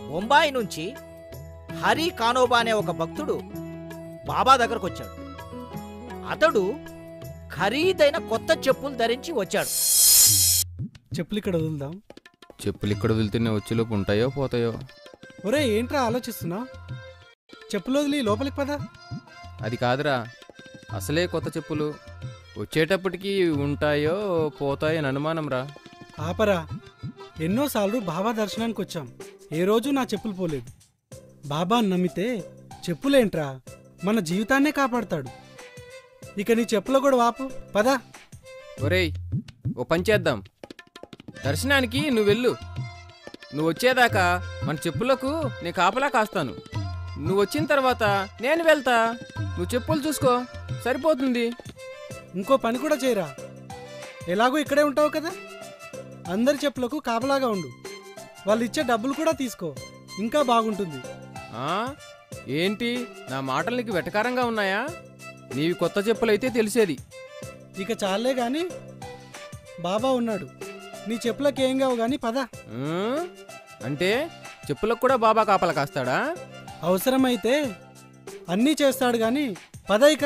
బొంబాయి నుంచి హరి కానోబా అనే ఒక భక్తుడు బాబా దగ్గరకు వచ్చాడు అతడు ఖరీదైన కొత్త చెప్పులు ధరించి వచ్చాడు చెప్పులు ఇక్కడ వదులుదాం చెప్పులు ఇక్కడ వదిలితేనే వచ్చేలోపు ఉంటాయో పోతాయో ఒరే ఏంట్రా ఆలోచిస్తున్నా చెప్పులు వదిలి లోపలికి పదా అది కాదురా అసలే కొత్త చెప్పులు వచ్చేటప్పటికి ఉంటాయో పోతాయో అని అనుమానం రా ఆపరా ఎన్నోసార్లు బాబా దర్శనానికి వచ్చాం ఏ రోజు నా చెప్పులు పోలేదు బాబాని నమ్మితే చెప్పులేంట్రా మన జీవితాన్నే కాపాడతాడు ఇక నీ చెప్పులో కూడా వాపు పదా ఒరేయ్ ఓ పని చేద్దాం దర్శనానికి నువ్వు వెళ్ళు నువ్వు వచ్చేదాకా మన చెప్పులకు నేను కాపలా కాస్తాను నువ్వు వచ్చిన తర్వాత నేను వెళ్తా నువ్వు చెప్పులు చూసుకో సరిపోతుంది ఇంకో పని కూడా చేయరా ఎలాగో ఇక్కడే ఉంటావు కదా అందరి చెప్పులకు కాపలాగా ఉండు వాళ్ళు ఇచ్చే డబ్బులు కూడా తీసుకో ఇంకా బాగుంటుంది ఆ? ఏంటి నా మాటలు నీకు వెటకారంగా ఉన్నాయా నీవి కొత్త చెప్పులైతే తెలిసేది ఇక చాలే గాని బాబా ఉన్నాడు నీ చెప్పులకు ఏం కావు గాని పద ఆ? అంటే చెప్పులకు కూడా బాబా కాపలా కాస్తాడా అవసరమైతే అన్నీ చేస్తాడు గాని పద ఇక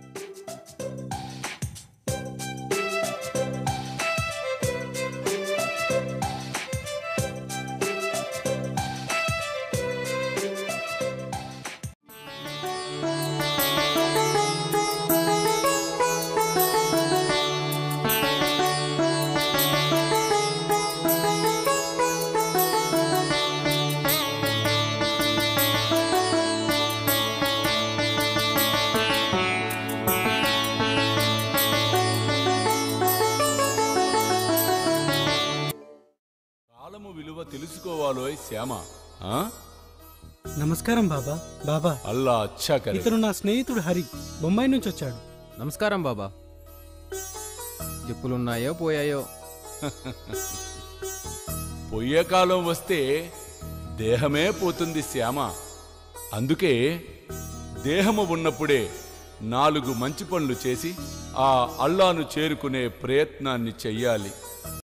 కాలము విలువ తెలుసుకోవాలోయ్ శ్యామ ఆ? నమస్కారం బాబా బాబా అల్లా అచ్చా కరే ఇతను నా స్నేహితుడు హరి బొంబాయి నుంచి వచ్చాడు నమస్కారం బాబా చెప్పులున్నాయో పోయాయో పొయ్యే కాలం వస్తే దేహమే పోతుంది శ్యామ అందుకే దేహము ఉన్నప్పుడే నాలుగు మంచి పనులు చేసి ఆ అల్లాను చేరుకునే ప్రయత్నాన్ని చెయ్యాలి